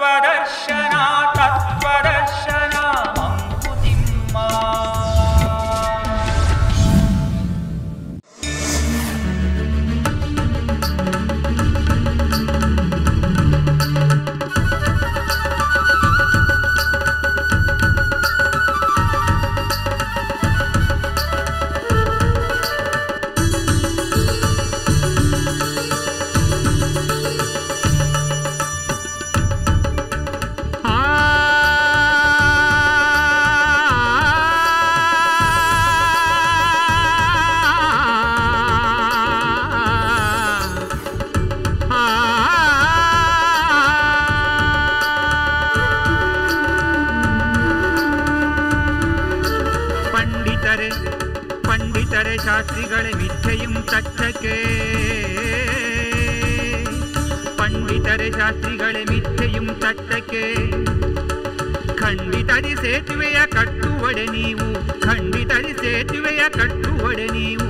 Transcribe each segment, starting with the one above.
ತತ್ವದರ್ಶನ ತತ್ವದರ್ಶನ ಮಂಕುತಿಮ್ಮ പണ്ഡിതരെ പണ്ഡിതരെ ശാസ്ത്രികളെ മിഥ്യയും തച്ചക്കെ ಪಂಡಿತರೆ ಶಾಸ್ತ್ರಿಗಳೇ ಮಿಥ್ಯೆಯುಂ ತಟ್ಟಕ್ಕೆ ಖಂಡಿತರಿ ಸೇತುವೆಯ ಕಟ್ಟುವಡೆ ನೀವು ಖಂಡಿತರಿ ಸೇತುವೆಯ ಕಟ್ಟುವಡೆ ನೀವು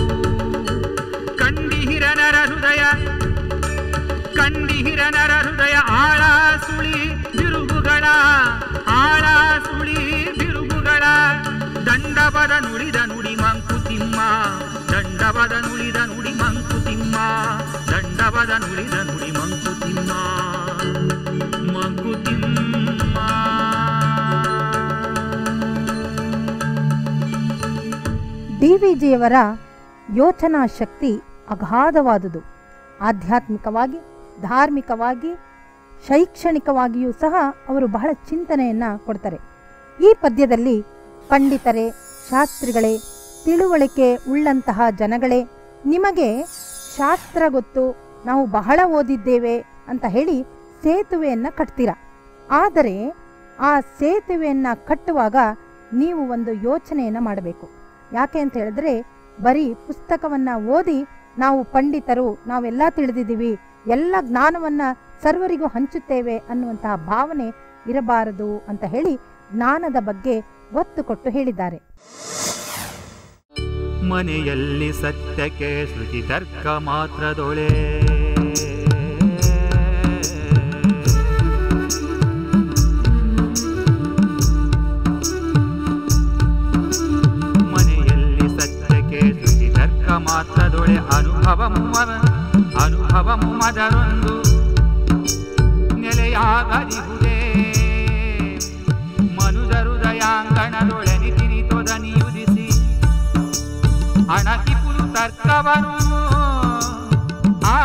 ಕಂಡಿಹಿರನರ ಹೃದಯ ಕಂಡಿಹಿರನರ ಹೃದಯ ಆಳ ಸುಳಿ ಬಿರುಗುಗಳ ಆಳ ಸುಳಿ ಬಿರುಗುಗಳ ದಂಡಪದ ನುಡಿದ ನುಡಿ ಮಂಕುತಿಮ್ಮ ದಂಡಪದ ನುಡಿದ ನುಡಿ ಮಂಕುತಿಮ್ಮ ದಂಡಪದ ನುಡಿದ ನುಡಿ ಮಂಕುತಿಮ್ಮ ಮಂಕುತಿಮ್ಮ ಡಿ ವಿ ಜಿಯವರ ಯೋಚನಾ ಶಕ್ತಿ ಅಗಾಧವಾದುದು ಆಧ್ಯಾತ್ಮಿಕವಾಗಿ ಧಾರ್ಮಿಕವಾಗಿ ಶೈಕ್ಷಣಿಕವಾಗಿಯೂ ಸಹ ಅವರು ಬಹಳ ಚಿಂತನೆಯನ್ನು ಕೊಡ್ತಾರೆ ಈ ಪದ್ಯದಲ್ಲಿ ಪಂಡಿತರೇ ಶಾಸ್ತ್ರಿಗಳೇ ತಿಳುವಳಿಕೆ ಉಳ್ಳಂತಹ ಜನಗಳೇ ನಿಮಗೆ ಶಾಸ್ತ್ರ ಗೊತ್ತು ನಾವು ಬಹಳ ಓದಿದ್ದೇವೆ ಅಂತ ಹೇಳಿ ಸೇತುವೆಯನ್ನು ಕಟ್ತೀರಾ ಆದರೆ ಆ ಸೇತುವೆಯನ್ನು ಕಟ್ಟುವಾಗ ನೀವು ಒಂದು ಯೋಚನೆಯನ್ನು ಮಾಡಬೇಕು ಯಾಕೆ ಅಂತ ಹೇಳಿದ್ರೆ ಬರೀ ಪುಸ್ತಕವನ್ನು ಓದಿ ನಾವು ಪಂಡಿತರು ನಾವೆಲ್ಲ ತಿಳಿದಿದ್ದೀವಿ ಎಲ್ಲ ಜ್ಞಾನವನ್ನು ಸರ್ವರಿಗೂ ಹಂಚುತ್ತೇವೆ ಅನ್ನುವಂತಹ ಭಾವನೆ ಇರಬಾರದು ಅಂತ ಹೇಳಿ ಜ್ಞಾನದ ಬಗ್ಗೆ ಒತ್ತು ಕೊಟ್ಟು ಹೇಳಿದ್ದಾರೆ ಮನೆಯಲ್ಲಿ ಸತ್ಯಕ್ಕೆ ಶ್ರುತಿ ತರ್ಕ ಮಾತ್ರದೊಳೆ ಮನೆಯಲ್ಲಿ ಸತ್ಯಕ್ಕೆ ಶ್ರುತಿ ತರ್ಕ ಮಾತ್ರದೊಳೆ ಅನುಭವ ಅನುಭವ ಮದರೊಂದು ನೆಲೆಯಾಗದಿಹುದೇ ಮನುಜ ಹೃದಯಾಂಗಣದೊಳೆ ನಿತಿನಿ ತೊದನಿಯುದಿಸಿ ಅಣಕಿಪುಲು ತರ್ಕವನು ಆ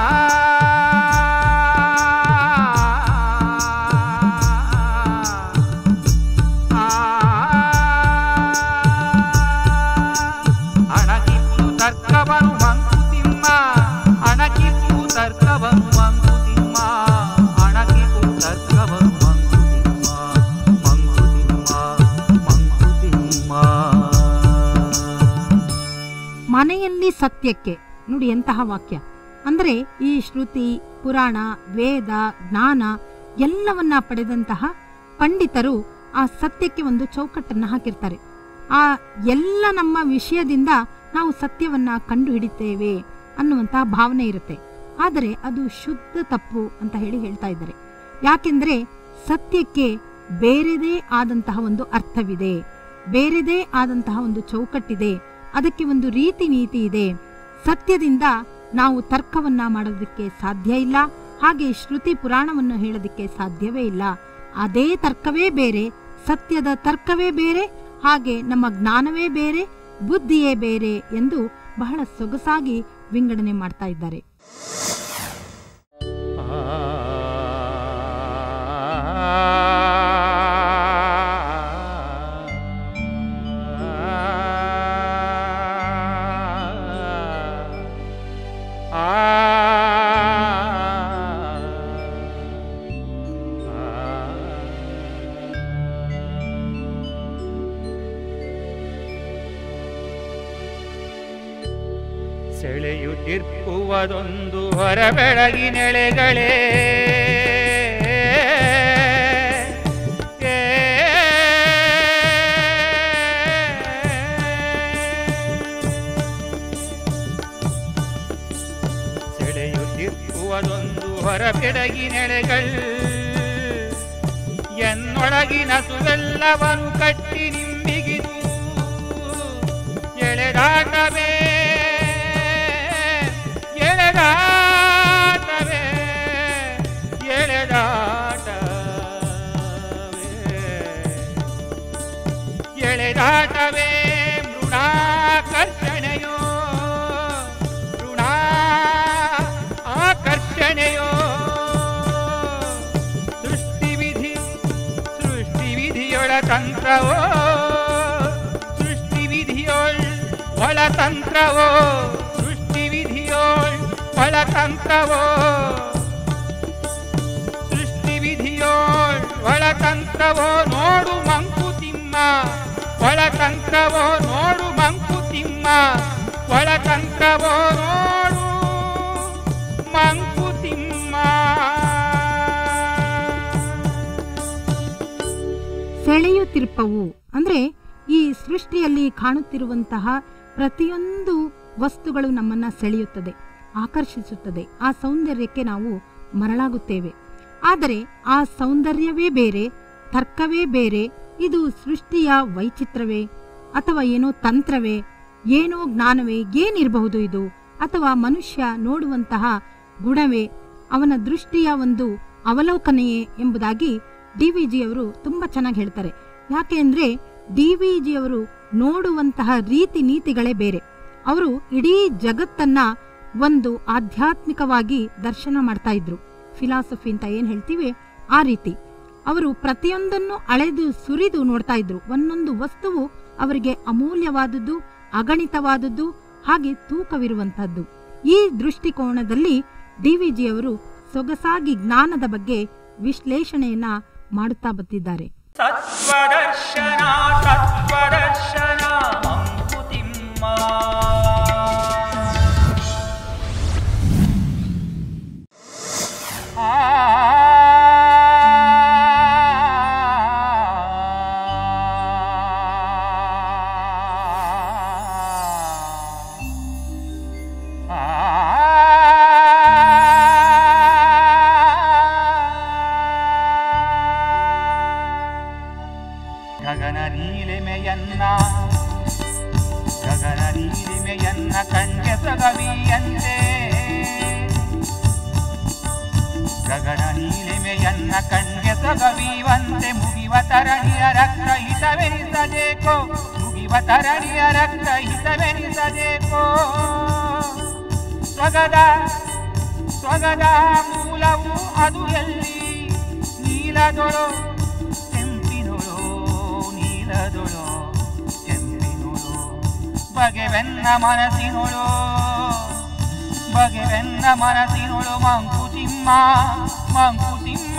ಅಣಕಿಪುಲು ತರ್ಕವನು ಮಂಕುತಿಮ್ಮ ಅಣಕಿಪು ತರ್ಕವನು ಮಂಕುತಿಮ್ಮ ಅಣಕಿಪು ತರ್ಕವನು ಮಂಕುತಿಮ್ಮ ಮಂಕುತಿಮ್ಮ ಮಂಕುತಿಮ್ಮ ಮನೆಯಲ್ಲಿ ಸತ್ಯಕ್ಕೆ ನೋಡಿ ಎಂತಹ ವಾಕ್ಯ ಅಂದರೆ ಈ ಶ್ರುತಿ ಪುರಾಣ ವೇದ ಜ್ಞಾನ ಎಲ್ಲವನ್ನ ಪಡೆದಂತಹ ಪಂಡಿತರು ಆ ಸತ್ಯಕ್ಕೆ ಒಂದು ಚೌಕಟ್ಟನ್ನು ಹಾಕಿರ್ತಾರೆ ಆ ಎಲ್ಲ ನಮ್ಮ ವಿಷಯದಿಂದ ನಾವು ಸತ್ಯವನ್ನ ಕಂಡು ಹಿಡಿತೇವೆ ಅನ್ನುವಂತಹ ಭಾವನೆ ಇರುತ್ತೆ ಆದರೆ ಅದು ಶುದ್ಧ ತಪ್ಪು ಅಂತ ಹೇಳಿ ಹೇಳ್ತಾ ಇದ್ದಾರೆ ಯಾಕೆಂದ್ರೆ ಸತ್ಯಕ್ಕೆ ಬೇರೆದೇ ಆದಂತಹ ಒಂದು ಅರ್ಥವಿದೆ ಬೇರೆದೇ ಆದಂತಹ ಒಂದು ಚೌಕಟ್ಟಿದೆ ಅದಕ್ಕೆ ಒಂದು ರೀತಿ ನೀತಿ ಇದೆ ಸತ್ಯದಿಂದ ನಾವು ತರ್ಕವನ್ನ ಮಾಡೋದಕ್ಕೆ ಸಾಧ್ಯ ಇಲ್ಲ ಹಾಗೆ ಶ್ರುತಿ ಪುರಾಣವನ್ನು ಹೇಳೋದಕ್ಕೆ ಸಾಧ್ಯವೇ ಇಲ್ಲ ಅದೇ ತರ್ಕವೇ ಬೇರೆ ಸತ್ಯದ ತರ್ಕವೇ ಬೇರೆ ಹಾಗೆ ನಮ್ಮ ಜ್ಞಾನವೇ ಬೇರೆ ಬುದ್ಧಿಯೇ ಬೇರೆ ಎಂದು ಬಹಳ ಸೊಗಸಾಗಿ ವಿಂಗಡಣೆ ಮಾಡ್ತಾ ಇದ್ದಾರೆ ಸೆಳೆಯುತ್ತಿರ್ಪುವುದೊಂದು ಹೊರಬೆಳಗಿನೆಳೆಗಳೇ ಏ. ಸೆಳೆಯುತ್ತಿರ್ಪುವುದೊಂದು ಹೊರಬೆಳಗಿನೆಳೆಗಳು ಎನ್ನೊಳಗಿನ ಸುವೆಲ್ಲವನು ಕಟ್ಟಿ ನಿಂಬಿಗಿದು ಎಳೆದಾಟವೇ ಎಳೆದಾಟವೇ ಎಳೆದಾಟವೇ ಎಳೆದಾಟವೇ ಮೃಣಾಕರ್ಷಣೆಯೋ ಋಣ ಆಕರ್ಷಣೆಯೋ ಸೃಷ್ಟಿವಿಧಿ ಸೃಷ್ಟಿವಿಧಿಯೊಳ ತಂತ್ರವೋ ಸೃಷ್ಟಿವಿಧಿಯೊಳ್ ಒಳತಂತ್ರವೋ ಸೃಷ್ಟಿವಿಧಿಯೊಳ್ ಒಳತಂತ್ರವೋ ಸೃಷ್ಟಿವಿಧಿಯೋಳ್ ಒಳತಂತ್ರವೋ ನೋಡು ಮಂಕುತಿಮ್ಮ ಒಳತಂತ್ರವೋ ನೋಡು ಮಂಕುತಿಮ್ಮ ಒಳತಂತ್ರವೋ ನೋಡು ಮಂಕುತಿಮ್ಮ ಸೆಳೆಯುತ್ತಿರ್ಪವು ಅಂದ್ರೆ ಈ ಸೃಷ್ಟಿಯಲ್ಲಿ ಕಾಣುತ್ತಿರುವಂತಹ ಪ್ರತಿಯೊಂದು ವಸ್ತುಗಳು ನಮ್ಮನ್ನ ಸೆಳೆಯುತ್ತದೆ ಆಕರ್ಷಿಸುತ್ತದೆ ಆ ಸೌಂದರ್ಯಕ್ಕೆ ನಾವು ಮರಳಾಗುತ್ತೇವೆ ಆದರೆ ಆ ಸೌಂದರ್ಯವೇ ಬೇರೆ ತರ್ಕವೇ ಬೇರೆ ಇದು ಸೃಷ್ಟಿಯ ವೈಚಿತ್ರವೇ ಅಥವಾ ಏನೋ ತಂತ್ರವೇ ಏನೋ ಜ್ಞಾನವೇ ಏನಿರಬಹುದು ಇದು ಅಥವಾ ಮನುಷ್ಯ ನೋಡುವಂತಹ ಗುಣವೇ ಅವನ ದೃಷ್ಟಿಯ ಒಂದು ಅವಲೋಕನೆಯೇ ಎಂಬುದಾಗಿ ಡಿ ವಿ ಜಿಯವರು ತುಂಬಾ ಚೆನ್ನಾಗಿ ಹೇಳ್ತಾರೆ ಯಾಕೆ ಅಂದ್ರೆ ಡಿ ವಿ ಜಿಯವರು ನೋಡುವಂತಹ ರೀತಿ ನೀತಿಗಳೇ ಬೇರೆ ಅವರು ಇಡೀ ಜಗತ್ತನ್ನ ಒಂದು ಆಧ್ಯಾತ್ಮಿಕವಾಗಿ ದರ್ಶನ ಮಾಡ್ತಾ ಇದ್ರು ಫಿಲಾಸಫಿ ಅಂತ ಏನ್ ಹೇಳ್ತೀವಿ ಆ ರೀತಿ ಅವರು ಪ್ರತಿಯೊಂದನ್ನು ಅಳೆದು ಸುರಿದು ನೋಡ್ತಾ ಇದ್ರು ಒಂದೊಂದು ವಸ್ತುವು ಅವರಿಗೆ ಅಮೂಲ್ಯವಾದದ್ದು ಅಗಣಿತವಾದದ್ದು ಹಾಗೆ ತೂಕವಿರುವಂತಹದ್ದು ಈ ದೃಷ್ಟಿಕೋನದಲ್ಲಿ ಡಿವಿಜಿ ಅವರು ಸೊಗಸಾಗಿ ಜ್ಞಾನದ ಬಗ್ಗೆ ವಿಶ್ಲೇಷಣೆಯನ್ನ ಮಾಡುತ್ತಾ ಬಂದಿದ್ದಾರೆ ಸತ್ವದರ್ಶನ ತತ್ವದರ್ಶನ ಮಂಕುತಿಮ್ಮ ಗಗನ ನೀಲಿಮೆಯನ್ನ ಗಗನ ನೀಲಿಮೆಯನ್ನ ಕಣ್ಗೆ ಸಗವಿಯಂತೆ ಗಗನ ನೀಲಿಮೆಯನ್ನ ಕಣ್ಗೆ ಸಗವಿವಂತೆ ಮುಗಿವ ತರಣಿಯ ರಕ್ತ ಹಿತವೆನಿಸಬೇಕೋ ಮುಗಿವ ತರಣಿಯ ರಕ್ತ ಹಿತವೆನಿಸಬೇಕೋ ಸ್ವಗದ ಸ್ವಗದ ಮೂಲವು ಅದು ಎಲ್ಲಿ ನೀಲದೊಳು ಕೆಂಪಿನೊಳು ನೀಲದೊಳು ಕೆಂಪಿನೊಳು ಬಗೆವೆನ್ನ ಮನಸ್ಸಿನೊಳು ಬಗೆವೆನ್ನ ಮನಸ್ಸಿನೊಳು ಮಂಕುತಿಮ್ಮ ಮಂಕುತಿಮ್ಮ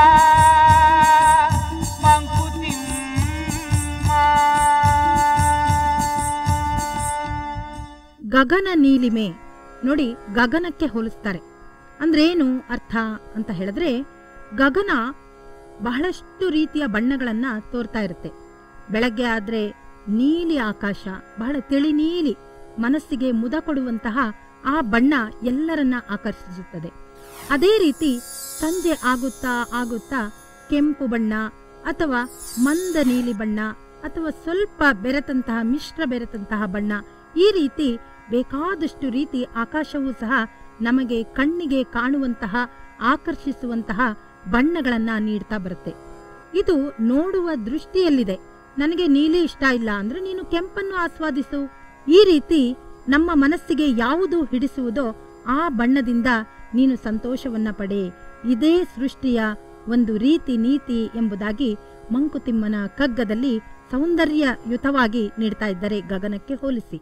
ಮಂಕುತಿಮ್ಮ ಗಗನ ನೀಲಿಮೆ ನೋಡಿ ಗಗನಕ್ಕೆ ಹೋಲಿಸ್ತಾರೆ ಅಂದ್ರೇನು ಅರ್ಥ ಅಂತ ಹೇಳಿದ್ರೆ ಗಗನ ಬಹಳಷ್ಟು ರೀತಿಯ ಬಣ್ಣಗಳನ್ನ ತೋರ್ತಾ ಇರುತ್ತೆ ಬೆಳಗ್ಗೆ ಆದ್ರೆ ನೀಲಿ ಆಕಾಶ ಬಹಳ ತಿಳಿ ನೀಲಿ ಮನಸ್ಸಿಗೆ ಮುದ ಕೊಡುವಂತಹ ಆ ಬಣ್ಣ ಎಲ್ಲರನ್ನ ಆಕರ್ಷಿಸುತ್ತದೆ ಅದೇ ರೀತಿ ಸಂಜೆ ಆಗುತ್ತಾ ಆಗುತ್ತಾ ಕೆಂಪು ಬಣ್ಣ ಅಥವಾ ಮಂದ ನೀಲಿ ಬಣ್ಣ ಅಥವಾ ಸ್ವಲ್ಪ ಬೆರೆತಂತಹ ಮಿಶ್ರ ಬೆರೆತಂತಹ ಬಣ್ಣ ಈ ರೀತಿ ಬೇಕಾದಷ್ಟು ರೀತಿ ಆಕಾಶವೂ ಸಹ ನಮಗೆ ಕಣ್ಣಿಗೆ ಕಾಣುವಂತಹ ಆಕರ್ಷಿಸುವಂತಹ ಬಣ್ಣಗಳನ್ನ ನೀಡ್ತಾ ಬರುತ್ತೆ ಇದು ನೋಡುವ ದೃಷ್ಟಿಯಲ್ಲಿದೆ ನನಗೆ ನೀಲಿ ಇಷ್ಟ ಇಲ್ಲ ಅಂದ್ರೆ ನೀನು ಕೆಂಪನ್ನು ಆಸ್ವಾದಿಸು ಈ ರೀತಿ ನಮ್ಮ ಮನಸ್ಸಿಗೆ ಯಾವುದು ಹಿಡಿಸುವುದೋ ಆ ಬಣ್ಣದಿಂದ ನೀನು ಸಂತೋಷವನ್ನ ಪಡೆ ಇದೇ ಸೃಷ್ಟಿಯ ಒಂದು ರೀತಿ ನೀತಿ ಎಂಬುದಾಗಿ ಮಂಕುತಿಮ್ಮನ ಕಗ್ಗದಲ್ಲಿ ಸೌಂದರ್ಯಯುತವಾಗಿ ನೀಡ್ತಾ ಇದ್ದಾರೆ ಗಗನಕ್ಕೆ ಹೋಲಿಸಿ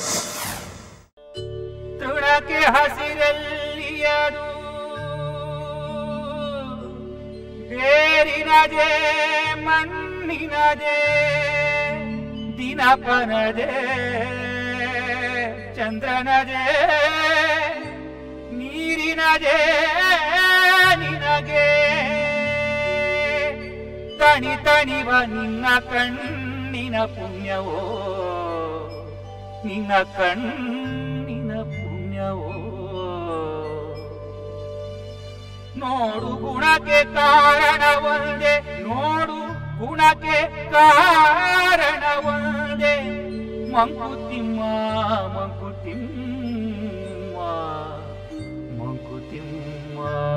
ತುಳಕೆ ಹಸಿರಲ್ಲಿಯದು ಬೇರಿನದೇ ಮಣ್ಣಿನದೇ ದಿನಪನದೇ ಚಂದ್ರನದೇ ನೀರಿನದೇ ನಿನಗೆ ತಣಿ ತಣಿವ ನಿನ್ನ ಕಣ್ಣಿನ ಪುಣ್ಯವೋ ನಿನ್ನ ಕಣ್ಣಿನ ಪುಣ್ಯವೋ ನೋಡು ಗುಣಕ್ಕೆ ಕಾರಣ ಒಂದೇ ನೋಡು ಗುಣಕ್ಕೆ ಕಾರಣ ಒಂದೇ ಮಂಕುತಿಮ್ಮ ಮಂಕುತಿಮ್ಮ ಮಂಕುತಿಮ್ಮ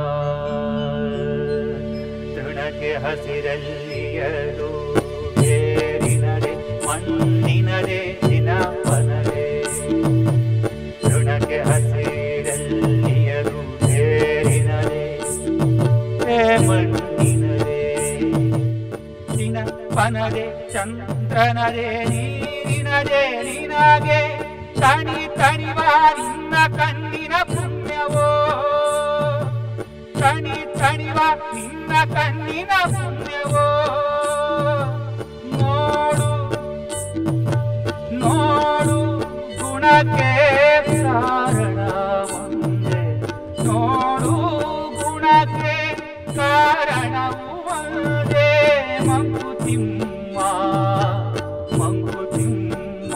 ತೃಣಕ್ಕೆ ಹಸಿರಲ್ಲಿಯದು ಬೇರಿನದೆ ಮಣ್ಣಿನದೆ ದಿನವನದೆ ತೃಣಕ್ಕೆ ಹಸಿರಲ್ಲಿಯದು ಬೇರಿನದೆ ಏ ಮಣ್ಣಿನದೆ ದಿನ ಪನದೆ ಚಂದ್ರನದೆ ನೀರಿನದೆ ನಿನಗೆ ತಣಿ ತಣಿವ ನಿನ್ನ ಕಣ್ಣಿನ ಪುಣ್ಯವೋ ತಣಿ ತಣಿವ ನಿನ್ನ ಕಣ್ಣಿನ ಪುಣ್ಯವೋ ನೋಡು ನೋಡು ಗುಣಕ್ಕೆ ಕಾರಣ ಒಂದೇ ನೋಡು ಗುಣಕ್ಕೆ ಕಾರಣವು ಒಂದೇ ಮಂಕುತಿಮ್ಮ ಮಂಕುತಿಮ್ಮ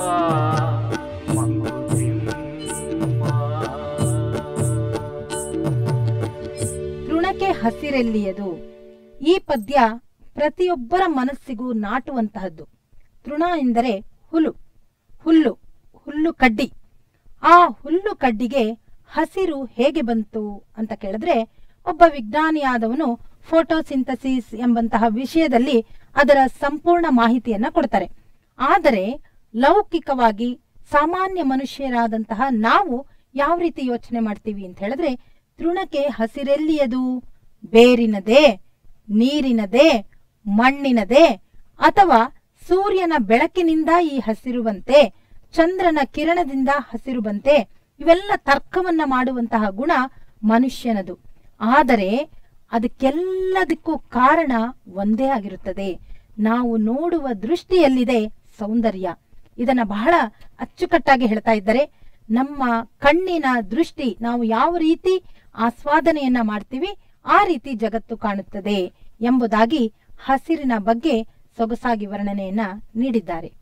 ಮಂಕುತಿಮ್ಮ ತೃಣಕ್ಕೆ ಹಸಿರೆಲ್ಲಿಯದು ಈ ಪದ್ಯ ಪ್ರತಿಯೊಬ್ಬರ ಮನಸ್ಸಿಗೂ ನಾಟುವಂತಹದ್ದು ತೃಣ ಎಂದರೆ ಹುಲು ಹುಲ್ಲು ಹುಲ್ಲು ಕಡ್ಡಿ ಆ ಹುಲ್ಲು ಕಡ್ಡಿಗೆ ಹಸಿರು ಹೇಗೆ ಬಂತು ಅಂತ ಕೇಳಿದ್ರೆ ಒಬ್ಬ ವಿಜ್ಞಾನಿಯಾದವನು ಫೋಟೋಸಿಂಥಸಿಸ್ ಎಂಬಂತಹ ವಿಷಯದಲ್ಲಿ ಅದರ ಸಂಪೂರ್ಣ ಮಾಹಿತಿಯನ್ನ ಕೊಡ್ತಾರೆ ಆದರೆ ಲೌಕಿಕವಾಗಿ ಸಾಮಾನ್ಯ ಮನುಷ್ಯರಾದಂತಹ ನಾವು ಯಾವ ರೀತಿ ಯೋಚನೆ ಮಾಡ್ತೀವಿ ಅಂತ ಹೇಳಿದ್ರೆ ತೃಣಕ್ಕೆ ಹಸಿರೆಲ್ಲಿಯದು ಬೇರಿನದೇ ನೀರಿನದೇ ಮಣ್ಣಿನದೇ ಅಥವಾ ಸೂರ್ಯನ ಬೆಳಕಿನಿಂದ ಈ ಹಸಿರು ಬಂತೆ ಚಂದ್ರನ ಕಿರಣದಿಂದ ಹಸಿರು ಬಂತೆ ಇವೆಲ್ಲ ತರ್ಕವನ್ನ ಮಾಡುವಂತಹ ಗುಣ ಮನುಷ್ಯನದು ಆದರೆ ಅದಕ್ಕೆಲ್ಲದಕ್ಕೂ ಕಾರಣ ಒಂದೇ ಆಗಿರುತ್ತದೆ ನಾವು ನೋಡುವ ದೃಷ್ಟಿಯಲ್ಲಿದೆ ಸೌಂದರ್ಯ ಇದನ್ನ ಬಹಳ ಅಚ್ಚುಕಟ್ಟಾಗಿ ಹೇಳ್ತಾ ಇದ್ದಾರೆ ನಮ್ಮ ಕಣ್ಣಿನ ದೃಷ್ಟಿ ನಾವು ಯಾವ ರೀತಿ ಆಸ್ವಾದನೆಯನ್ನ ಮಾಡ್ತೀವಿ ಆ ರೀತಿ ಜಗತ್ತು ಕಾಣುತ್ತದೆ ಎಂಬುದಾಗಿ ಹಸಿರಿನ ಬಗ್ಗೆ ಸೊಗಸಾಗಿ ವರ್ಣನೆಯನ್ನ ನೀಡಿದ್ದಾರೆ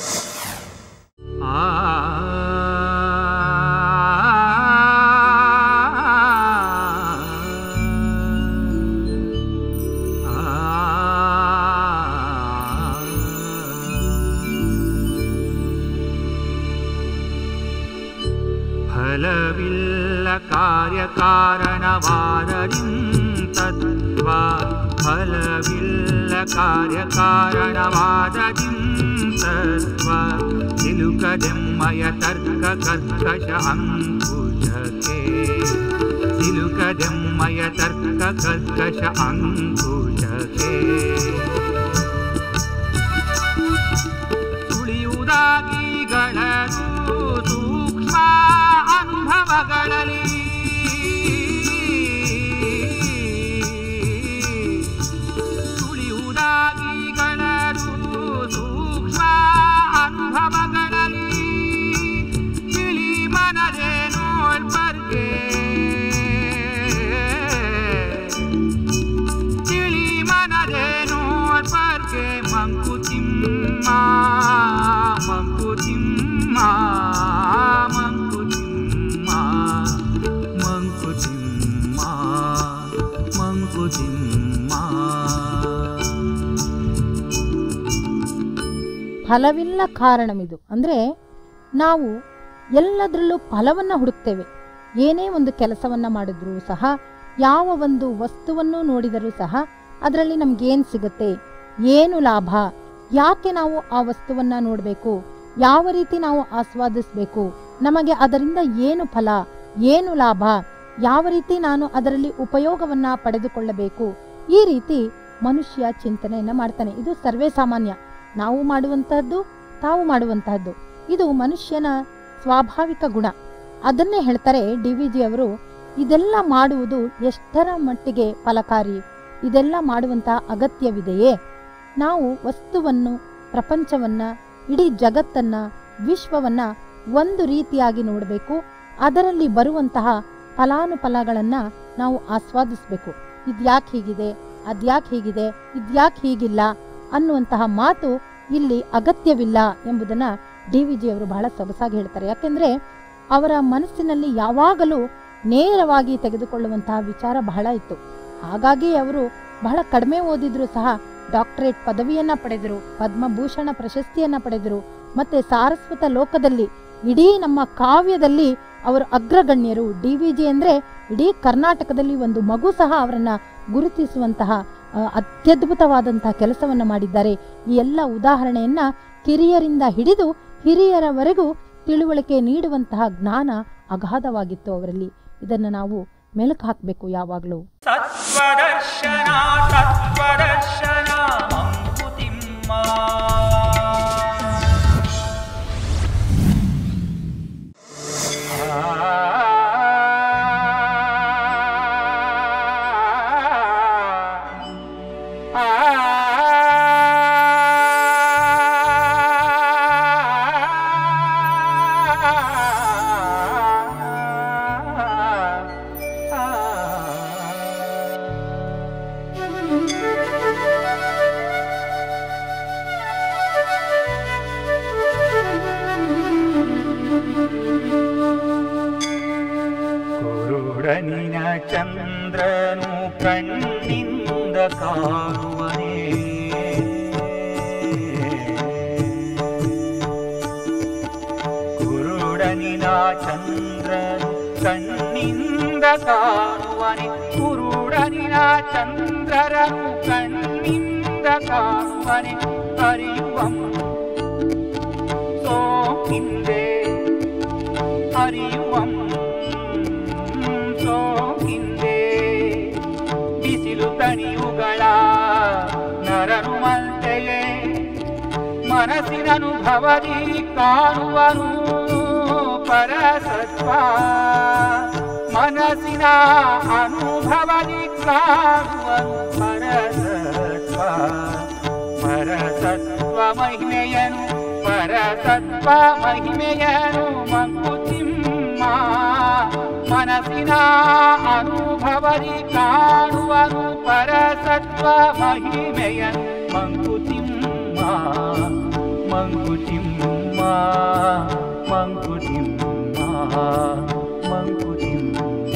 ಫಲವಿಲ್ಲ ಕಾರ್ಯಕಾರಣವಾದರಿಂತತ್ವ ಫಲವಿಲ್ಲ ಕಾರ್ಯಕಾರಣವಾದರಿಂತತ್ವ ಸಿಲುಕದೆಮ್ಮಯ ತರ್ಕ ಕರ್ಕಶ ಅಂಕುಶಕ್ಕೆ ಸಿಲುಕದೆಮ್ಮಯ ತರ್ಕ ಕರ್ಕಶ ಅಂಕುಶಕ್ಕೆ ಸುಳಿಯುವುದಾಗಿಗಳದು ಸೂಕ್ಷ್ಮ ಅನುಭವಗಳಲ್ಲಿ ಸುಳಿಯುವುದಾಗಿಗಳದು ಸೂಕ್ಷ್ಮ ಅನುಭವಗಳಲ್ಲಿ ತಿಳಿ ಮನದೇ ನೋಡ್ಬರ್ಗೆ ತಿಳಿ ಮನದೇ ನೋಡ್ಬರ್ಗೆ ಮಂಕುತಿಮ್ಮ ಮಂಕುತಿಮ್ಮ ಮಂಕುತಿಮ್ಮ ಮಂಕುತಿಮ್ಮ ಮಂಕುತಿಮ್ಮ ಫಲವಿಲ್ಲ ಕಾರಣವಿದು ಅಂದ್ರೆ ನಾವು ಎಲ್ಲದರಲ್ಲೂ ಫಲವನ್ನ ಹುಡುಕ್ತೇವೆ ಏನೇ ಒಂದು ಕೆಲಸವನ್ನ ಮಾಡಿದ್ರೂ ಸಹ ಯಾವ ಒಂದು ವಸ್ತುವನ್ನು ನೋಡಿದರೂ ಸಹ ಅದರಲ್ಲಿ ನಮ್ಗೇನ್ ಸಿಗುತ್ತೆ ಏನು ಲಾಭ ಯಾಕೆ ನಾವು ಆ ವಸ್ತುವನ್ನ ನೋಡಬೇಕು ಯಾವ ರೀತಿ ನಾವು ಆಸ್ವಾದಿಸಬೇಕು ನಮಗೆ ಅದರಿಂದ ಏನು ಫಲ ಏನು ಲಾಭ ಯಾವ ರೀತಿ ನಾನು ಅದರಲ್ಲಿ ಉಪಯೋಗವನ್ನ ಪಡೆದುಕೊಳ್ಳಬೇಕು ಈ ರೀತಿ ಮನುಷ್ಯ ಚಿಂತನೆಯನ್ನ ಮಾಡ್ತಾನೆ ಇದು ಸರ್ವೇ ಸಾಮಾನ್ಯ ನಾವು ಮಾಡುವಂತಹದ್ದು ತಾವು ಮಾಡುವಂತಹದ್ದು ಇದು ಮನುಷ್ಯನ ಸ್ವಾಭಾವಿಕ ಗುಣ ಅದನ್ನೇ ಹೇಳ್ತಾರೆ ಡಿ ವಿ ಜಿ ಅವರು ಇದೆಲ್ಲ ಮಾಡುವುದು ಎಷ್ಟರ ಮಟ್ಟಿಗೆ ಫಲಕಾರಿ ಇದೆಲ್ಲ ಮಾಡುವಂತ ಅಗತ್ಯವಿದೆಯೇ ನಾವು ವಸ್ತುವನ್ನು ಪ್ರಪಂಚವನ್ನ ಇಡೀ ಜಗತ್ತನ್ನ ವಿಶ್ವವನ್ನ ಒಂದು ರೀತಿಯಾಗಿ ನೋಡಬೇಕು ಅದರಲ್ಲಿ ಬರುವಂತಹ ಫಲಾನುಫಲಗಳನ್ನ ನಾವು ಆಸ್ವಾದಿಸಬೇಕು ಇದ್ಯಾಕೆ ಹೀಗಿದೆ ಅದ್ಯಾಕೆ ಹೀಗಿದೆ ಇದ್ಯಾಕೆ ಹೀಗಿಲ್ಲ ಅನ್ನುವಂತಹ ಮಾತು ಇಲ್ಲಿ ಅಗತ್ಯವಿಲ್ಲ ಎಂಬುದನ್ನ ಡಿ ವಿ ಜಿ ಅವರು ಬಹಳ ಸೊಗಸಾಗಿ ಹೇಳ್ತಾರೆ ಯಾಕೆಂದ್ರೆ ಅವರ ಮನಸ್ಸಿನಲ್ಲಿ ಯಾವಾಗಲೂ ನೇರವಾಗಿ ತೆಗೆದುಕೊಳ್ಳುವಂತಹ ವಿಚಾರ ಬಹಳ ಇತ್ತು ಹಾಗಾಗಿ ಅವರು ಬಹಳ ಕಡಿಮೆ ಓದಿದ್ರು ಸಹ ಡಾಕ್ಟರೇಟ್ ಪದವಿಯನ್ನ ಪಡೆದರು ಪದ್ಮಭೂಷಣ ಪ್ರಶಸ್ತಿಯನ್ನ ಪಡೆದರು ಮತ್ತೆ ಸಾರಸ್ವತ ಲೋಕದಲ್ಲಿ ಇಡೀ ನಮ್ಮ ಕಾವ್ಯದಲ್ಲಿ ಅವರು ಅಗ್ರಗಣ್ಯರು ಡಿ ವಿ ಜಿ ಅಂದರೆ ಇಡೀ ಕರ್ನಾಟಕದಲ್ಲಿ ಒಂದು ಮಗು ಸಹ ಅವರನ್ನ ಗುರುತಿಸುವಂತಹ ಆ, ಅತ್ಯದ್ಭುತವಾದಂತಹ ಕೆಲಸವನ್ನ ಮಾಡಿದ್ದಾರೆ ಈ ಎಲ್ಲ ಉದಾಹರಣೆಯನ್ನ ಕಿರಿಯರಿಂದ ಹಿಡಿದು ಹಿರಿಯರವರೆಗೂ ತಿಳುವಳಿಕೆ ನೀಡುವಂತಹ ಜ್ಞಾನ ಅಗಾಧವಾಗಿತ್ತು ಅವರಲ್ಲಿ ಇದನ್ನು ನಾವು ಮೆಲುಕು ಹಾಕಬೇಕು ಯಾವಾಗಲೂ ಸತ್ವದರ್ಶನ ತತ್ವದರ್ಶನ ಮಂಕುತಿಮ್ಮ ಕುರುಡನಿನ ಚಂದ್ರನು ಕಣ್ಣಿಂದ ಕಾಣುವನೇ ಕುರುಡನಿನ ಚಂದ್ರನು ಕಣ್ಣಿಂದ ಕಾಣುವನೆ ಕುರುಡನಿನ ಚಂದ್ರರನು ಕಣ್ಣಿಂದ ಕಾಣುವನೆ ಅರಿಯುವಂ ಸೋಕಿಂದೆ ಅರಿಯುವಂ ಸೋಕಿಂದೆ ಬಿಸಿಲು ತಣಿಯುಗಳ ನರನು ಮಂತೆಯೇ ಮನಸ್ಸಿನನುಭವದಿ ಕಾಣುವನು ಪರಸತ್ವ ಮನಸ್ಸಿನ ಅನುಭವದಿ ಕಾಣುವನು ಪರಸತ್ವ ಪರಸತ್ವ ಮಹಿಮೆಯನು ಪರಸತ್ವ ಮಹಿಮೆಯನು ಮಂಕುತಿಮ್ಮ ಮನಸ್ಸಿನ ಅನುಭವದಿ ಕಾಣುವನು ಪರಸತ್ವ ಮಹಿಮೆಯನು ಮಂಕುತಿಮ್ಮ ಮಂಕುತಿಮ್ಮ ಮಂಕುತಿಮ್ಮ ಮಂಕುತಿಮ್ಮ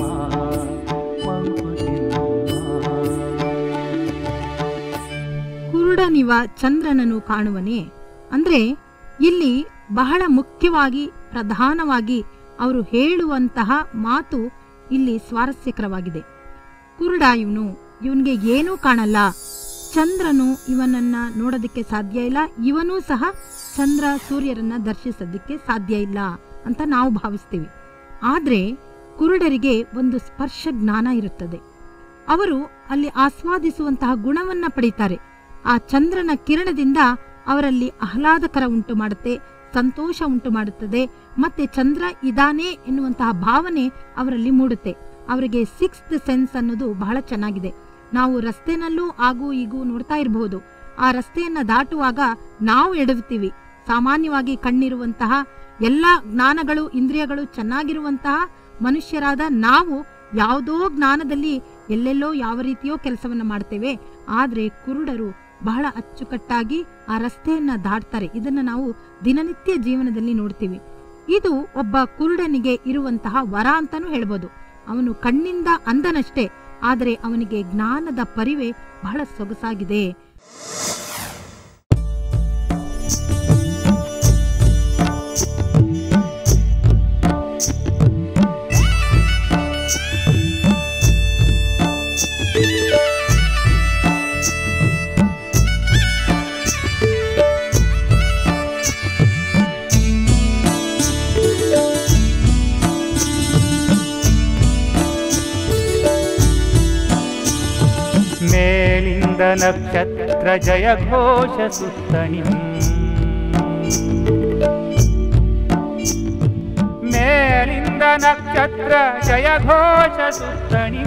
ಮಂಕುತಿಮ್ಮ ಕುರುಡನಿವ ಚಂದ್ರನನ್ನು ಕಾಣುವನೇ ಅಂದ್ರೆ ಇಲ್ಲಿ ಬಹಳ ಮುಖ್ಯವಾಗಿ ಪ್ರಧಾನವಾಗಿ ಅವರು ಹೇಳುವಂತಹ ಮಾತು ಇಲ್ಲಿ ಸ್ವಾರಸ್ಯಕರವಾಗಿದೆ ಕುರುಡ ಇವನು ಇವನಿಗೆ ಏನೂ ಕಾಣಲ್ಲ ಚಂದ್ರನು ಇವನನ್ನ ನೋಡೋದಕ್ಕೆ ಸಾಧ್ಯ ಇಲ್ಲ ಇವನೂ ಸಹ ಚಂದ್ರ ಸೂರ್ಯರನ್ನ ದರ್ಶಿಸೋದಕ್ಕೆ ಸಾಧ್ಯ ಇಲ್ಲ ಅಂತ ನಾವು ಭಾವಿಸ್ತೀವಿ ಆದ್ರೆ ಕುರುಡರಿಗೆ ಒಂದು ಸ್ಪರ್ಶ ಜ್ಞಾನ ಇರುತ್ತದೆ ಅವರು ಅಲ್ಲಿ ಆಸ್ವಾದಿಸುವಂತಹ ಗುಣವನ್ನ ಪಡೀತಾರೆ ಆ ಚಂದ್ರನ ಕಿರಣದಿಂದ ಅವರಲ್ಲಿ ಆಹ್ಲಾದಕರ ಉಂಟು ಮಾಡುತ್ತೆ ಸಂತೋಷ ಉಂಟು ಮಾಡುತ್ತದೆ ಮತ್ತೆ ಚಂದ್ರ ಇದಾನೆ ಎನ್ನುವಂತಹ ಭಾವನೆ ಅವರಲ್ಲಿ ಮೂಡುತ್ತೆ ಅವರಿಗೆ ಸಿಕ್ಸ್ತ್ ಸೆನ್ಸ್ ಅನ್ನೋದು ಬಹಳ ಚೆನ್ನಾಗಿದೆ ನಾವು ರಸ್ತೆನಲ್ಲೂ ಆಗು ಈಗೂ ನೋಡ್ತಾ ಇರಬಹುದು ಆ ರಸ್ತೆಯನ್ನ ದಾಟುವಾಗ ನಾವು ಎಡವುತ್ತೀವಿ ಸಾಮಾನ್ಯವಾಗಿ ಕಣ್ಣಿರುವಂತಹ ಎಲ್ಲ ಜ್ಞಾನಗಳು ಇಂದ್ರಿಯಗಳು ಚೆನ್ನಾಗಿರುವಂತಹ ಮನುಷ್ಯರಾದ ನಾವು ಯಾವುದೋ ಜ್ಞಾನದಲ್ಲಿ ಎಲ್ಲೆಲ್ಲೋ ಯಾವ ರೀತಿಯೋ ಕೆಲಸವನ್ನ ಮಾಡ್ತೇವೆ ಆದ್ರೆ ಕುರುಡರು ಬಹಳ ಅಚ್ಚುಕಟ್ಟಾಗಿ ಆ ರಸ್ತೆಯನ್ನ ದಾಟ್ತಾರೆ ಇದನ್ನ ನಾವು ದಿನನಿತ್ಯ ಜೀವನದಲ್ಲಿ ನೋಡ್ತೀವಿ ಇದು ಒಬ್ಬ ಕುರುಡನಿಗೆ ಇರುವಂತಹ ವರ ಅಂತಾನೂ ಹೇಳ್ಬೋದು ಅವನು ಕಣ್ಣಿಂದ ಅಂದನಷ್ಟೇ ಆದರೆ ಅವನಿಗೆ ಜ್ಞಾನದ ಪರಿವೆ ಬಹಳ ಸೊಗಸಾಗಿದೆ ಮೇಲಿಂದ ನಕ್ಷತ್ರ ಜಯ ಘೋಷ ಸುತ್ತಣಿ ಮೇಲಿಂದ ನಕ್ಷತ್ರ ಜಯ ಘೋಷ ಸುತ್ತಣಿ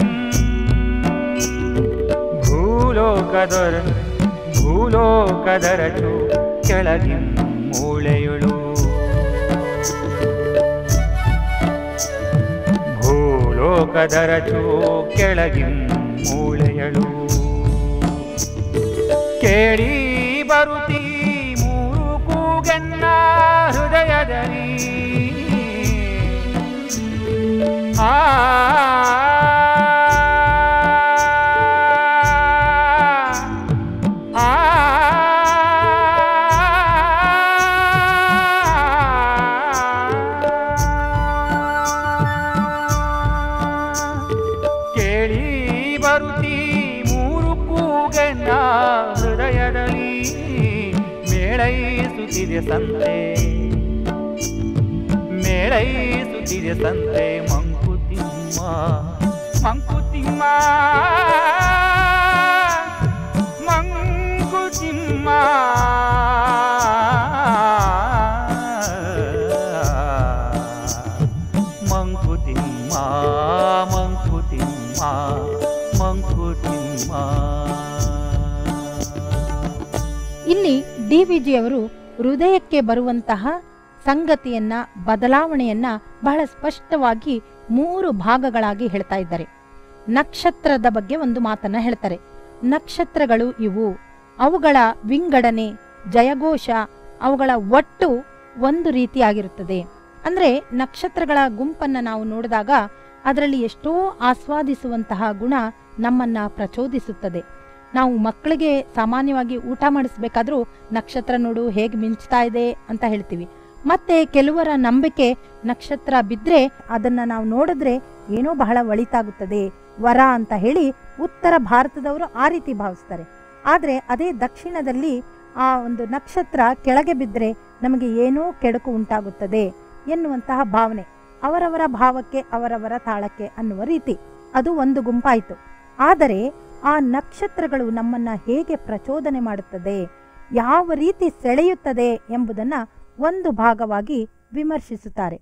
ಭೂಲೋಕದೊರ ಭೂಲೋಕದರಚು ಕೆಳಗಿ ಮೂಳೆಯುಳು ಭೂಲೋಕದರಚು ಕೆಳಗಿ ಮೂಳೆಯಳು ಕೇಳಿ ಬರುತ್ತೀ ಮೂರು ಕೂಗನ್ನ ಹೃದಯದಲ್ಲಿ ಆ ಆ ತರುತ್ತೀ ಮೂರು ಕೂಗನ್ನ ಹೃದಯದಲ್ಲಿ ಮೇಳೈಸುತ್ತಿದೆ ಸಂತೆ ಮೇಳೈಸುತ್ತಿದೆ ಸಂತೆ ಮಂಕುತಿಮ್ಮ ಮಂಕುತಿಮ್ಮ ಮಂಕುತಿಮ್ಮ ಮಂಕುತಿಮ್ಮ ಮಂಕುತಿಮ್ಮ ಮಂಕುತಿಮ್ಮ ಇಲ್ಲಿ ಡಿ ವಿಜಿಯವರು ಹೃದಯಕ್ಕೆ ಬರುವಂತಹ ಸಂಗತಿಯನ್ನ ಬದಲಾವಣೆಯನ್ನ ಬಹಳ ಸ್ಪಷ್ಟವಾಗಿ ಮೂರು ಭಾಗಗಳಾಗಿ ಹೇಳ್ತಾ ಇದ್ದಾರೆ ನಕ್ಷತ್ರದ ಬಗ್ಗೆ ಒಂದು ಮಾತನ್ನ ಹೇಳ್ತಾರೆ ನಕ್ಷತ್ರಗಳು ಇವು ಅವುಗಳ ವಿಂಗಡಣೆ ಜಯಘೋಷ ಅವುಗಳ ಒಟ್ಟು ಒಂದು ರೀತಿಯಾಗಿರುತ್ತದೆ ಅಂದ್ರೆ ನಕ್ಷತ್ರಗಳ ಗುಂಪನ್ನ ನಾವು ನೋಡಿದಾಗ ಅದರಲ್ಲಿ ಎಷ್ಟೋ ಆಸ್ವಾದಿಸುವಂತಹ ಗುಣ ನಮ್ಮನ್ನ ಪ್ರಚೋದಿಸುತ್ತದೆ ನಾವು ಮಕ್ಕಳಿಗೆ ಸಾಮಾನ್ಯವಾಗಿ ಊಟ ಮಾಡಿಸ್ಬೇಕಾದ್ರೂ ನಕ್ಷತ್ರ ನೋಡು ಹೇಗೆ ಮಿಂಚ್ತಾ ಇದೆ ಅಂತ ಹೇಳ್ತೀವಿ ಮತ್ತೆ ಕೆಲವರ ನಂಬಿಕೆ ನಕ್ಷತ್ರ ಬಿದ್ರೆ ಅದನ್ನ ನಾವು ನೋಡಿದ್ರೆ ಏನೋ ಬಹಳ ಒಳಿತಾಗುತ್ತದೆ ವರ ಅಂತ ಹೇಳಿ ಉತ್ತರ ಭಾರತದವರು ಆ ರೀತಿ ಭಾವಿಸ್ತಾರೆ ಆದ್ರೆ ಅದೇ ದಕ್ಷಿಣದಲ್ಲಿ ಆ ಒಂದು ನಕ್ಷತ್ರ ಕೆಳಗೆ ಬಿದ್ದರೆ ನಮಗೆ ಏನೋ ಕೆಡುಕು ಉಂಟಾಗುತ್ತದೆ ಎನ್ನುವಂತಹ ಭಾವನೆ ಅವರವರ ಭಾವಕ್ಕೆ ಅವರವರ ತಾಳಕ್ಕೆ ಅನ್ನುವ ರೀತಿ ಅದು ಒಂದು ಗುಂಪಾಯಿತು ಆದರೆ ಆ ನಕ್ಷತ್ರಗಳು ನಮ್ಮನ್ನ ಹೇಗೆ ಪ್ರಚೋದನೆ ಮಾಡುತ್ತದೆ ಯಾವ ರೀತಿ ಸೆಳೆಯುತ್ತದೆ ಎಂಬುದನ್ನ ಒಂದು ಭಾಗವಾಗಿ ವಿಮರ್ಶಿಸುತ್ತಾರೆ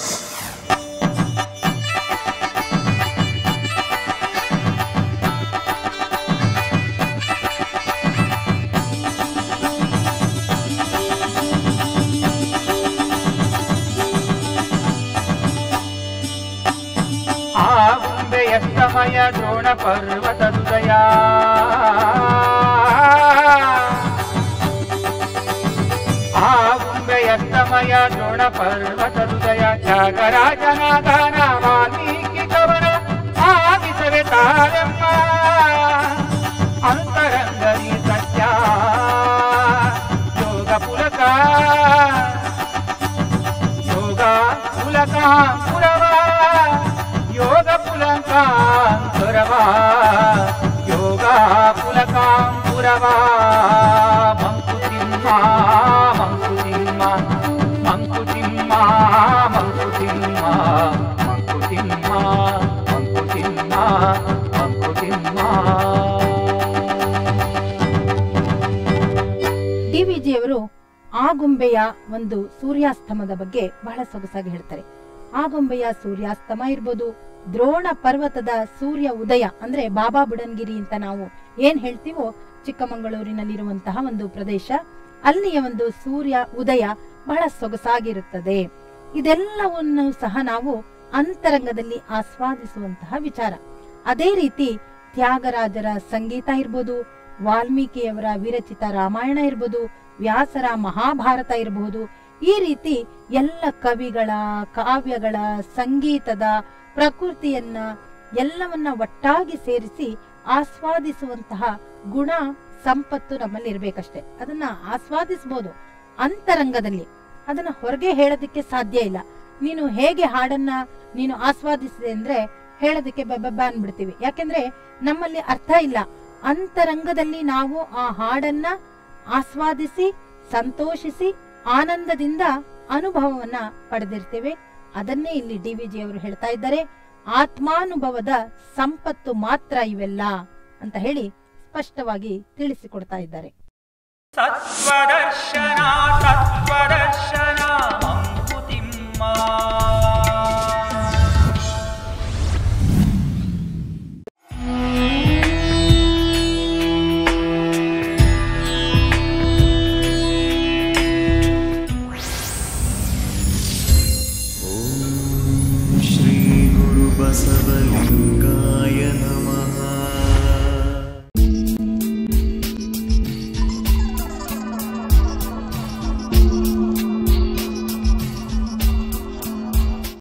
ಆ ಗುಂಬೆಯ ಸಮಯ ದ್ರೋಣ ಪರ್ವತ ಹೃದಯ ಆ ಗುಂಬೆಯ ಸಮಯ ದ್ರೋಣ ಪರ್ವತ ಹೃದಯ ತ್ಯಾಗರಾಜನ ಗಾನ ವಾಲ್ಮೀಕಿ ಕವನ ಆದಿಸವೆ ತಾರಮ್ಮ ಅಂತರಂಗರಿ ಸತ್ಯ ಯೋಗ ಪುಲಕ ಯೋಗ ಪುಲಕಾಂಕುರವ ಯೋಗ ಪುಲಕಾಂಕುರವ ಯೋಗ ಪುಲಕಾಂಕುರವ ಮಂಕುತಿಮ್ಮ ಮಂಕುತಿಮ್ಮ ಮಂಕುತಿಮ್ಮ ಮಂಕುತಿಮ್ಮ ಮಂಕುತಿಮ್ಮ ಮಂಕುತಿಮ್ಮ ಮಂಕುತಿಮ್ಮ ಡಿ ವಿಜಿಯವರು ಆಗುಂಬೆಯ ಒಂದು ಸೂರ್ಯಾಸ್ತಮದ ಬಗ್ಗೆ ಬಹಳ ಸೊಗಸಾಗಿ ಹೇಳ್ತಾರೆ ಆಗುಂಬೆಯ ಸೂರ್ಯಾಸ್ತಮ ಇರ್ಬೋದು ದ್ರೋಣ ಪರ್ವತದ ಸೂರ್ಯ ಉದಯ ಅಂದ್ರೆ ಬಾಬಾ ಬುಡನ್ಗಿರಿ ಅಂತ ನಾವು ಏನ್ ಹೇಳ್ತೀವೋ ಚಿಕ್ಕಮಗಳೂರಿನಲ್ಲಿರುವಂತಹ ಒಂದು ಪ್ರದೇಶ ಅಲ್ಲಿಯ ಒಂದು ಸೂರ್ಯ ಉದಯ ಬಹಳ ಸೊಗಸಾಗಿರುತ್ತದೆ ಇದೆಲ್ಲವನ್ನು ಸಹ ನಾವು ಅಂತರಂಗದಲ್ಲಿ ಆಸ್ವಾದಿಸುವಂತಹ ವಿಚಾರ ಅದೇ ರೀತಿ ತ್ಯಾಗರಾಜರ ಸಂಗೀತ ಇರ್ಬೋದು ವಾಲ್ಮೀಕಿಯವರ ವಿರಚಿತ ರಾಮಾಯಣ ಇರ್ಬೋದು ವ್ಯಾಸರ ಮಹಾಭಾರತ ಇರಬಹುದು ಈ ರೀತಿ ಎಲ್ಲ ಕವಿಗಳ ಕಾವ್ಯಗಳ ಸಂಗೀತದ ಪ್ರಕೃತಿಯನ್ನ ಎಲ್ಲವನ್ನ ಒಟ್ಟಾಗಿ ಸೇರಿಸಿ ಆಸ್ವಾದಿಸುವಂತಹ ಗುಣ ಸಂಪತ್ತು ನಮ್ಮಲ್ಲಿ ಇರ್ಬೇಕಷ್ಟೇ ಅದನ್ನ ಆಸ್ವಾದಿಸಬಹುದು ಅಂತರಂಗದಲ್ಲಿ ಅದನ್ನ ಹೊರಗೆ ಹೇಳೋದಕ್ಕೆ ಸಾಧ್ಯ ಇಲ್ಲ ನೀನು ಹೇಗೆ ಹಾಡನ್ನ ನೀನು ಆಸ್ವಾದಿಸಿದೆ ಅಂದ್ರೆ ಹೇಳೋದಕ್ಕೆ ಬೆಬ್ಬೆಬ್ಬ ಅನ್ಬಿಡ್ತೀವಿ ಯಾಕೆಂದ್ರೆ ನಮ್ಮಲ್ಲಿ ಅರ್ಥ ಇಲ್ಲ ಅಂತರಂಗದಲ್ಲಿ ನಾವು ಆ ಹಾಡನ್ನ ಆಸ್ವಾದಿಸಿ ಸಂತೋಷಿಸಿ ಆನಂದದಿಂದ ಅನುಭವವನ್ನ ಪಡೆದಿರ್ತೇವೆ ಅದನ್ನೇ ಇಲ್ಲಿ ಡಿ ವಿಜಿ ಅವರು ಹೇಳ್ತಾ ಇದ್ದಾರೆ ಆತ್ಮಾನುಭವದ ಸಂಪತ್ತು ಮಾತ್ರ ಇವೆಲ್ಲ ಅಂತ ಹೇಳಿ ಸ್ಪಷ್ಟವಾಗಿ ತಿಳಿಸಿಕೊಡ್ತಾ ಇದ್ದಾರೆ ಸತ್ವದರ್ಶನ ತತ್ವದರ್ಶನ ಮಂಕುತಿಮ್ಮ श्रीगुरुबसवलिङ्गाय नमः